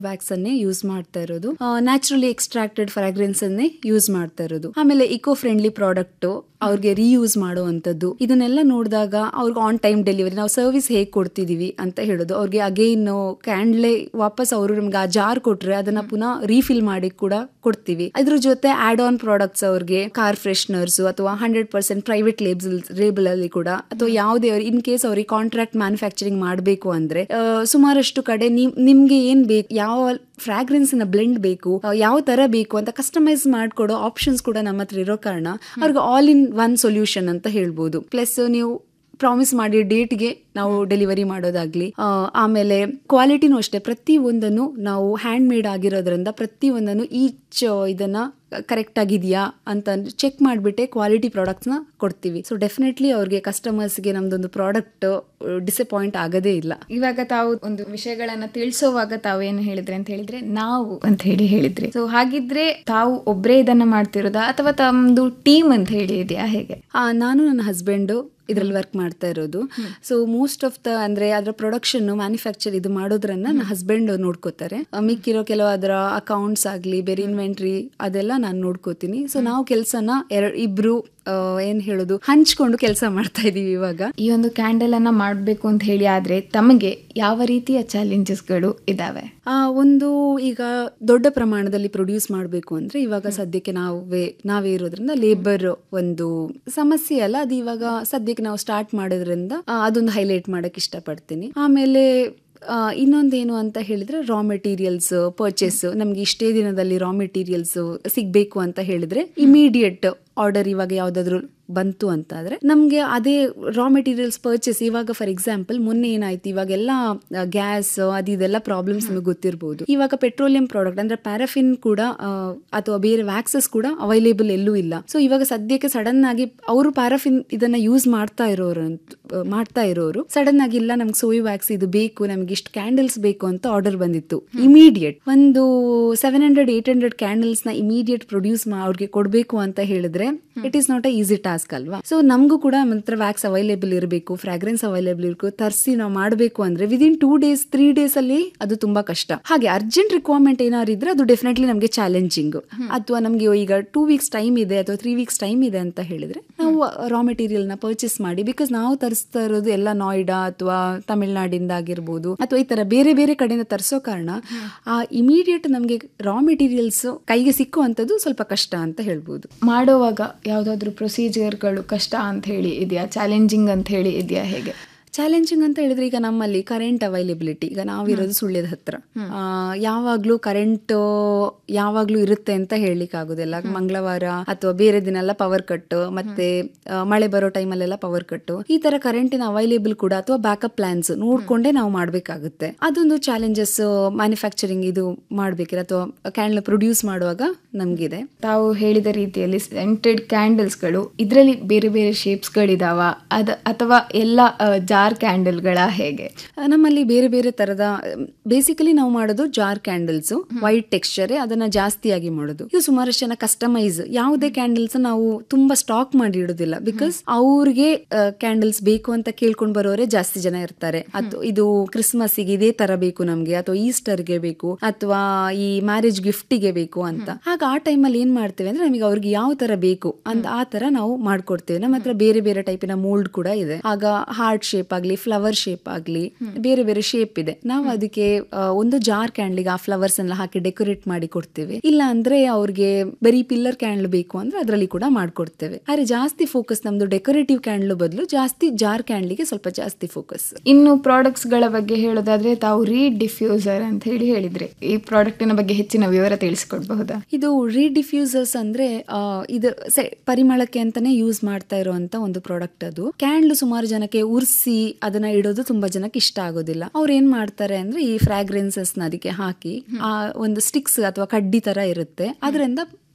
wax ಅನ್ನೇ use ಮಾಡ್ತಾ ಇರೋದು ನ್ಯಾಚುರಲಿ ಎಕ್ಸ್ಟ್ರಾಕ್ಟೆಡ್ ಫ್ರಾಗ್ರೆನ್ಸ್ ಅನ್ನೇ ಯೂಸ್ ಮಾಡ್ತಾ ಇರೋದು ಆಮೇಲೆ ಇಕೋ ಫ್ರೆಂಡ್ಲಿ ಪ್ರಾಡಕ್ಟ್ ಅವ್ರಿಗೆ ರೀಯೂಸ್ ಮಾಡುವಂತದ್ದು ಇದನ್ನೆಲ್ಲ ನೋಡಿದಾಗ ಅವ್ರಿಗೆ ಆನ್ ಟೈಮ್ ಡೆಲಿವರಿ ನಾವು ಸರ್ವಿಸ್ ಹೇಗೆ ಕೊಡ್ತಿದೀವಿ ಅಂತ ಹೇಳೋದು ಅವ್ರಿಗೆ ಅಗೈನ್ ಕ್ಯಾಂಡ್ಲೆ ವಾಪಸ್ ಅವರು ನಮ್ಗೆ ಆ ಜಾರ್ ಕೊಟ್ರೆ ಅದನ್ನ ಪುನಃ ರೀಫಿಲ್ ಮಾಡಿ ಕೂಡ ಕೊಡ್ತೀವಿ ಅದ್ರ ಜೊತೆ ಆಡ್ ಆನ್ ಪ್ರಾಡಕ್ಟ್ಸ್ ಅವ್ರಿಗೆ ಕಾರ್ ಫ್ರೆಶ್ನರ್ಸ್ ಅಥವಾ hundred percent private label label ಅಲ್ಲಿ ಕೂಡ ಅಥವಾ ಯಾವುದೇ ಇನ್ ಕೇಸ್ ಅವ್ರಿಗೆ ಕಾಂಟ್ರಾಕ್ಟ್ ಮ್ಯಾನುಫ್ಯಾಕ್ಚರಿಂಗ್ ಮಾಡಬೇಕು ಅಂದ್ರೆ ಆ, ಸುಮಾರಷ್ಟು ಕಡೆ ನಿಮ್ ನಿಮ್ಗೆ ಏನ್ ಬೇಕು ಯಾವ ಫ್ರಾಗ್ರೆನ್ಸ್ ನ ಬ್ಲೆಂಡ್ ಬೇಕು ಆ, ಯಾವ ತರ ಬೇಕು ಅಂತ ಕಸ್ಟಮೈಸ್ ಮಾಡ್ಕೊಡೋ ಆಪ್ಷನ್ಸ್ ಕೂಡ ನಮ್ಮ ಹತ್ರ ಇರೋ ಕಾರಣ ಅವ್ರಿಗೆ ಆಲ್ ಇನ್ ಒನ್ ಸೊಲ್ಯೂಷನ್ ಅಂತ ಹೇಳ್ಬೋದು ಪ್ಲಸ್ ನೀವು ಪ್ರಾಮಿಸ್ ಮಾಡಿ ಡೇಟ್ಗೆ ನಾವು ಡೆಲಿವರಿ ಮಾಡೋದಾಗ್ಲಿ ಆ, ಆಮೇಲೆ ಕ್ವಾಲಿಟಿನೂ ಅಷ್ಟೇ ಪ್ರತಿ ಒಂದನ್ನು ನಾವು ಹ್ಯಾಂಡ್ ಮೇಡ್ ಆಗಿರೋದ್ರಿಂದ ಪ್ರತಿ ಒಂದನ್ನು ಈಚ್ ಇದನ್ನ ಕರೆಕ್ಟ್ ಆಗಿದೆಯಾ ಅಂತ ಚೆಕ್ ಮಾಡಿಬಿಟ್ಟೆ ಕ್ವಾಲಿಟಿ ಪ್ರಾಡಕ್ಟ್ಸ್ನ ಕೊಡ್ತೀವಿ ಸೊ ಡೆಫಿನೆಟ್ಲಿ ಅವ್ರಿಗೆ ಕಸ್ಟಮರ್ಸ್ಗೆ ನಮ್ದೊಂದು ಪ್ರಾಡಕ್ಟ್ ಡಿಸಪಾಯಿಂಟ್ ಆಗೋದೇ ಇಲ್ಲ ಇವಾಗ ತಾವು ಒಂದು ವಿಷಯಗಳನ್ನ ತಿಳಿಸೋವಾಗ ತಾವು ಏನು ಹೇಳಿದ್ರಿ ಅಂತ ಹೇಳಿದ್ರೆ ನಾವು ಅಂತ ಹೇಳಿ ಹೇಳಿದ್ರಿ ಸೊ ಹಾಗಿದ್ರೆ ತಾವು ಒಬ್ರೇ ಇದನ್ನ ಮಾಡ್ತಿರೋದಾ ಅಥವಾ ತಮ್ದು ಟೀಮ್ ಅಂತ ಹೇಳಿ ಇದೆಯಾ ಹೇಗೆ ಆ, ನಾನು ನನ್ನ ಹಸ್ಬೆಂಡು ಇದರಲ್ಲಿ ವರ್ಕ್ ಮಾಡ್ತಾ ಇರೋದು ಸೊ ಮೋಸ್ಟ್ ಆಫ್ ದ ಅಂದ್ರೆ ಅದರ ಪ್ರೊಡಕ್ಷನ್ ಮ್ಯಾನುಫ್ಯಾಕ್ಚರ್ ಇದು ಮಾಡೋದ್ರನ್ನ ನನ್ನ ಹಸ್ಬೆಂಡ್ ನೋಡ್ಕೋತಾರೆ ಆ, ಮಿಕ್ಕಿರೋ ಕೆಲವು ಅದರ ಅಕೌಂಟ್ಸ್ ಆಗ್ಲಿ ಬೇರೆ ಇನ್ವೆಂಟ್ರಿ ಅದೆಲ್ಲ ನಾನು ನೋಡ್ಕೋತೀನಿ ಸೊ ನಾವು ಕೆಲಸನ ಎರಡು ಇಬ್ರು ಆ, ಏನ್ ಹೇಳೋದು ಹಂಚ್ಕೊಂಡು ಕೆಲಸ ಮಾಡ್ತಾ ಇದೀವಿ ಇವಾಗ ಈ ಒಂದು ಕ್ಯಾಂಡಲ್ ಅನ್ನ ಮಾಡಬೇಕು ಅಂತ ಹೇಳಿ ಆದ್ರೆ ತಮಗೆ ಯಾವ ರೀತಿಯ ಚಾಲೆಂಜಸ್ಗಳು ಇದಾವೆ ಆ ಒಂದು ಈಗ ದೊಡ್ಡ ಪ್ರಮಾಣದಲ್ಲಿ ಪ್ರೊಡ್ಯೂಸ್ ಮಾಡಬೇಕು ಅಂದ್ರೆ ಇವಾಗ ಸದ್ಯಕ್ಕೆ ನಾವೇ ನಾವೇ ಇರೋದ್ರಿಂದ ಲೇಬರ್ ಒಂದು ಸಮಸ್ಯೆ ಅಲ್ಲ ಅದು ಇವಾಗ ಸದ್ಯಕ್ಕೆ ನಾವು ಸ್ಟಾರ್ಟ್ ಮಾಡೋದ್ರಿಂದ ಆ, ಅದೊಂದು ಹೈಲೈಟ್ ಮಾಡಕ್ ಇಷ್ಟಪಡ್ತೀನಿ ಆಮೇಲೆ ಆ, ಇನ್ನೊಂದೇನು ಅಂತ ಹೇಳಿದ್ರೆ ರಾ ಮೆಟೀರಿಯಲ್ಸ್ ಪರ್ಚೇಸ್ ನಮ್ಗೆ ಇಷ್ಟೇ ದಿನದಲ್ಲಿ ರಾ ಮೆಟೀರಿಯಲ್ಸ್ ಸಿಗ್ಬೇಕು ಅಂತ ಹೇಳಿದ್ರೆ ಇಮಿಡಿಯೇಟ್ ಆರ್ಡರ್ ಇವಾಗ ಯಾವ್ದಾದ್ರು ಬಂತು ಅಂತ ಆದ್ರೆ ನಮ್ಗೆ ಅದೇ ರಾ ಮೆಟೀರಿಯಲ್ಸ್ ಪರ್ಚೇಸ್ ಇವಾಗ ಫಾರ್ ಎಕ್ಸಾಂಪಲ್ ಮೊನ್ನೆ ಏನಾಯ್ತು ಇವಾಗೆಲ್ಲ ಗ್ಯಾಸ್ ಅದು ಇದೆಲ್ಲ ಪ್ರಾಬ್ಲಮ್ಸ್ ನಿಮಗೆ ಗೊತ್ತಿರಬಹುದು ಇವಾಗ ಪೆಟ್ರೋಲಿಯಂ ಪ್ರಾಡಕ್ಟ್ ಅಂದ್ರೆ ಪ್ಯಾರಾಫಿನ್ ಕೂಡ ಆ, ಅಥವಾ ಬೇರೆ ವ್ಯಾಕ್ಸಸ್ ಕೂಡ ಅವೈಲೇಬಲ್ ಎಲ್ಲೂ ಇಲ್ಲ ಸೊ ಇವಾಗ ಸದ್ಯಕ್ಕೆ ಸಡನ್ ಆಗಿ ಅವರು ಪ್ಯಾರಾಫಿನ್ ಇದನ್ನ ಯೂಸ್ ಮಾಡ್ತಾ ಇರೋರು ಅಂತ ಆ, ಮಾಡ್ತಾ ಇರೋರು ಸಡನ್ ಆಗಿ ಇಲ್ಲ ನಮ್ಗೆ ಸೋಯ್ ವ್ಯಾಕ್ಸ್ ಇದು ಬೇಕು ನಮ್ಗೆ ಇಷ್ಟು ಕ್ಯಾಂಡಲ್ಸ್ ಬೇಕು ಅಂತ ಆರ್ಡರ್ ಬಂದಿತ್ತು ಇಮಿಡಿಯೇಟ್ ಒಂದು seven hundred eight hundred candles ನ ಇಮಿಡಿಯೇಟ್ ಪ್ರೊಡ್ಯೂಸ್ ಅವ್ರಿಗೆ ಕೊಡಬೇಕು ಅಂತ ಹೇಳಿದ್ರೆ it is not a easy task ಅಲ್ವಾ ಸೊ ನಮಗೂ ಕೂಡ ಮಾತ್ರ ವ್ಯಾಕ್ಸ್ ಅವೈಲೇಬಲ್ ಇರಬೇಕು ಫ್ರಾಗ್ರೆನ್ಸ್ ಅವೈಲೇಬಲ್ ಇರಬೇಕು ತರಿಸಿ ನಾವು ಮಾಡಬೇಕು ಅಂದ್ರೆ within two days three days ಅಲ್ಲಿ ಅದು ತುಂಬಾ ಕಷ್ಟ ಹಾಗೆ ಅರ್ಜೆಂಟ್ ರಿಕ್ವೈರ್ಮೆಂಟ್ ಏನಾದ್ರು ಇದ್ರೆ ಅದು ಡೆಫಿನೆಟ್ಲಿ ನಮಗೆ ಚಾಲೆಂಜಿಂಗ್ ಅಥವಾ ನಮಗೆ ಈಗ ಟೂ ವೀಕ್ಸ್ ಟೈಮ್ ಇದೆ ಅಥವಾ ತ್ರೀ ವೀಕ್ಸ್ ಟೈಮ್ ಇದೆ ಅಂತ ಹೇಳಿದ್ರೆ ನಾವು ರಾ ಮೆಟೀರಿಯಲ್ ನ ಪರ್ಚೇಸ್ ಮಾಡಿ ಬಿಕಾಸ್ ನಾವು ತರಿಸ್ತಾ ಇರೋದು ಎಲ್ಲ ನೋಯ್ಡಾ ಅಥವಾ ತಮಿಳ್ನಾಡಿಂದ ಆಗಿರ್ಬೋದು ಅಥವಾ ಈ ತರ ಬೇರೆ ಬೇರೆ ಕಡೆಯಿಂದ ತರಿಸೋ ಕಾರಣ ಆ ಇಮಿಡಿಯೇಟ್ ನಮಗೆ ರಾ ಮೆಟೀರಿಯಲ್ಸ್ ಕೈಗೆ ಸಿಕ್ಕುವಂಥದ್ದು ಸ್ವಲ್ಪ ಕಷ್ಟ ಅಂತ ಹೇಳ್ಬೋದು ಮಾಡುವಾಗ ಯಾವ್ದಾದ್ರು ಪ್ರೊಸೀಜರ್ಗಳು ಕಷ್ಟ ಅಂತ ಹೇಳಿ ಇದೆಯಾ ಚಾಲೆಂಜಿಂಗ್ ಅಂತ ಹೇಳಿ ಇದೆಯಾ ಹೇಗೆ ಚಾಲೆಂಜಿಂಗ್ ಅಂತ ಹೇಳಿದ್ರೆ ಈಗ ನಮ್ಮಲ್ಲಿ ಕರೆಂಟ್ ಅವೈಲೇಬಿಲಿಟಿ ಈಗ ನಾವಿರೋದು ಸುಳ್ಯದ ಹತ್ರ ಆ, ಯಾವಾಗ್ಲೂ ಕರೆಂಟ್ ಯಾವಾಗ್ಲೂ ಇರುತ್ತೆ ಅಂತ ಹೇಳಲಿಕ್ಕೆ ಆಗುದಿಲ್ಲ ಮಂಗಳವಾರ ಅಥವಾ ಬೇರೆ ದಿನ ಎಲ್ಲ ಪವರ್ ಕಟ್ ಮತ್ತೆ ಆ, ಮಳೆ ಬರೋ ಟೈಮಲ್ಲೆಲ್ಲ ಪವರ್ ಕಟ್ ಈ ತರ ಕರೆಂಟಿನ ಅವೈಲೇಬಲ್ ಕೂಡ ಅಥವಾ ಬ್ಯಾಕಪ್ ಪ್ಲಾನ್ಸ್ ನೋಡ್ಕೊಂಡೇ ನಾವು ಮಾಡ್ಬೇಕಾಗುತ್ತೆ ಅದೊಂದು ಚಾಲೆಂಜಸ್ ಮ್ಯಾನುಫ್ಯಾಕ್ಚರಿಂಗ್ ಇದು ಮಾಡ್ಬೇಕಿರ ಅಥವಾ ಕ್ಯಾಂಡಲ್ ಪ್ರೊಡ್ಯೂಸ್ ಮಾಡುವಾಗ ನಮ್ಗಿದೆ ತಾವು ಹೇಳಿದ ರೀತಿಯಲ್ಲಿ ಸೆಂಟೆಡ್ ಕ್ಯಾಂಡಲ್ಸ್ಗಳು ಇದರಲ್ಲಿ ಬೇರೆ ಬೇರೆ ಶೇಪ್ಸ್ಗಳಿದಾವ ಅದ ಅಥವಾ ಎಲ್ಲ ಜಾರ್ ಕ್ಯಾಂಡಲ್ಗಳ ಹೇಗೆ ಆ, ನಮ್ಮಲ್ಲಿ ಬೇರೆ ಬೇರೆ ತರದ ಬೇಸಿಕಲಿ ನಾವು ಮಾಡೋದು ಜಾರ್ ಕ್ಯಾಂಡಲ್ಸ್ ವೈಟ್ ಟೆಕ್ಸ್ಚರ್ ಅದನ್ನ ಜಾಸ್ತಿಯಾಗಿ ಮಾಡೋದು ಇದು ಸುಮಾರಷ್ಟು ಜನ ಕಸ್ಟಮೈಸ್ ಯಾವುದೇ ಕ್ಯಾಂಡಲ್ಸ್ ನಾವು ತುಂಬಾ ಸ್ಟಾಕ್ ಮಾಡಿ ಇಡೋದಿಲ್ಲ ಬಿಕಾಸ್ ಅವ್ರಿಗೆ ಕ್ಯಾಂಡಲ್ಸ್ ಬೇಕು ಅಂತ ಕೇಳ್ಕೊಂಡ್ ಬರೋರೇ ಜಾಸ್ತಿ ಜನ ಇರ್ತಾರೆ ಅದು ಇದು ಕ್ರಿಸ್ಮಸ್ ಗೆ ಇದೇ ತರ ಬೇಕು ನಮ್ಗೆ ಅಥವಾ ಈಸ್ಟರ್ಗೆ ಬೇಕು ಅಥವಾ ಈ ಮ್ಯಾರೇಜ್ ಗಿಫ್ಟಿಗೆ ಬೇಕು ಅಂತ ಆಗ ಆ ಟೈಮಲ್ಲಿ ಏನ್ ಮಾಡ್ತೇವೆ ಅಂದ್ರೆ ನಮಗೆ ಅವ್ರಿಗೆ ಯಾವ ತರ ಬೇಕು ಅಂತ ಆ ತರ ನಾವು ಮಾಡ್ಕೊಡ್ತೇವೆ ನಮ್ಮ ಹತ್ರ ಬೇರೆ ಬೇರೆ ಟೈಪಿನ ಮೋಲ್ಡ್ ಕೂಡ ಇದೆ ಆಗ ಹಾರ್ಟ್ ಶೇಪ್ ಆಗ್ಲಿ ಫ್ಲವರ್ ಶೇಪ್ ಆಗ್ಲಿ ಬೇರೆ ಬೇರೆ ಶೇಪ್ ಇದೆ ನಾವು ಅದಕ್ಕೆ ಆ, ಒಂದು ಜಾರ್ ಕ್ಯಾಂಡ್ಲಿಗೆ ಆ ಫ್ಲವರ್ಸ್ ಎಲ್ಲ ಹಾಕಿ ಡೆಕೋರೇಟ್ ಮಾಡಿ ಕೊಡ್ತೇವೆ ಇಲ್ಲ ಅಂದ್ರೆ ಅವ್ರಿಗೆ ಬರೀ ಪಿಲ್ಲರ್ ಕ್ಯಾಂಡ್ಲ್ ಬೇಕು ಅಂದ್ರೆ ಅದರಲ್ಲಿ ಕೂಡ ಮಾಡ್ಕೊಡ್ತೇವೆ ಆದ್ರೆ ಜಾಸ್ತಿ ಫೋಕಸ್ ನಮ್ದು ಡೆಕೋರೇಟಿವ್ ಕ್ಯಾಂಡ್ಲ್ ಬದಲು ಜಾಸ್ತಿ ಜಾರ್ ಕ್ಯಾಂಡ್ಲಿಗೆ ಸ್ವಲ್ಪ ಜಾಸ್ತಿ ಫೋಕಸ್ ಇನ್ನು ಪ್ರಾಡಕ್ಟ್ಸ್ ಗಳ ಬಗ್ಗೆ ಹೇಳೋದಾದ್ರೆ ತಾವು ರೀ ಡಿಫ್ಯೂಸರ್ ಅಂತ ಹೇಳಿ ಹೇಳಿದ್ರಿ ಈ ಪ್ರಾಡಕ್ಟಿನ ಬಗ್ಗೆ ಹೆಚ್ಚಿನ ವಿವರ ತಿಳಿಸಿಕೊಡ್ಬಹುದಾ ಇದು ರೀಡಿಫ್ಯೂಸರ್ಸ್ ಅಂದ್ರೆ ಆ, ಇದು ಸೆ- ಪರಿಮಳಕ್ಕೆ ಅಂತಾನೆ ಯೂಸ್ ಮಾಡ್ತಾ ಇರುವಂತ ಒಂದು ಪ್ರಾಡಕ್ಟ್ ಅದು ಕ್ಯಾಂಡ್ಲ್ ಸುಮಾರು ಜನಕ್ಕೆ ಉರ್ಸಿ ಅದನ್ನ ಇಡೋದು ತುಂಬಾ ಜನಕ್ಕೆ ಇಷ್ಟ ಆಗೋದಿಲ್ಲ ಅವ್ರು ಏನ್ ಮಾಡ್ತಾರೆ ಅಂದ್ರೆ ಈ ಫ್ರಾಗ್ರೆನ್ಸಸ್ ನ ಅದಕ್ಕೆ ಹಾಕಿ ಆ ಒಂದು ಸ್ಟಿಕ್ಸ್ ಅಥವಾ ಕಡ್ಡಿ ತರ ಇರುತ್ತೆ ಅದರಿಂದ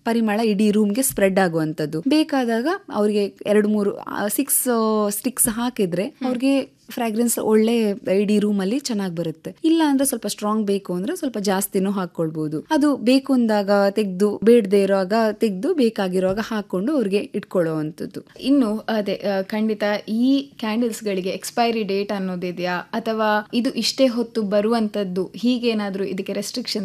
ಪರಿಮಳ ಇಡೀ ರೂಮ್ಗೆ ಸ್ಪ್ರೆಡ್ ಆಗುವಂತದ್ದು ಬೇಕಾದಾಗ ಅವ್ರಿಗೆ ಎರಡು ಮೂರು ಸಿಕ್ಸ್ ಸ್ಟಿಕ್ಸ್ ಹಾಕಿದ್ರೆ ಅವ್ರಿಗೆ ಫ್ರಾಗ್ರೆನ್ಸ್ ಒಳ್ಳೆ ಇಡೀ ರೂಮ್ ಅಲ್ಲಿ ಚೆನ್ನಾಗಿ ಬರುತ್ತೆ ಇಲ್ಲ ಅಂದ್ರೆ ಸ್ವಲ್ಪ ಸ್ಟ್ರಾಂಗ್ ಬೇಕು ಅಂದ್ರೆ ಸ್ವಲ್ಪ ಜಾಸ್ತಿನೂ ಹಾಕೊಳ್ಬಹುದು ಅದು ಬೇಕು ಅಂದಾಗ ತೆಗ್ದು ಬೇಡದೆ ಇರುವಾಗ ತೆಗ್ದು ಬೇಕಾಗಿರುವಾಗ ಹಾಕೊಂಡು ಅವ್ರಿಗೆ ಇಟ್ಕೊಳ್ಳುವಂಥದ್ದು ಇನ್ನು ಅದೇ ಆ, ಖಂಡಿತ ಈ ಕ್ಯಾಂಡಲ್ಸ್ ಗಳಿಗೆ ಎಕ್ಸ್ಪೈರಿ ಡೇಟ್ ಅನ್ನೋದಿದೆಯಾ ಅಥವಾ ಇದು ಇಷ್ಟೇ ಹೊತ್ತು ಬರುವಂತದ್ದು ಹೀಗೇನಾದ್ರೂ ಇದಕ್ಕೆ ರೆಸ್ಟ್ರಿಕ್ಷನ್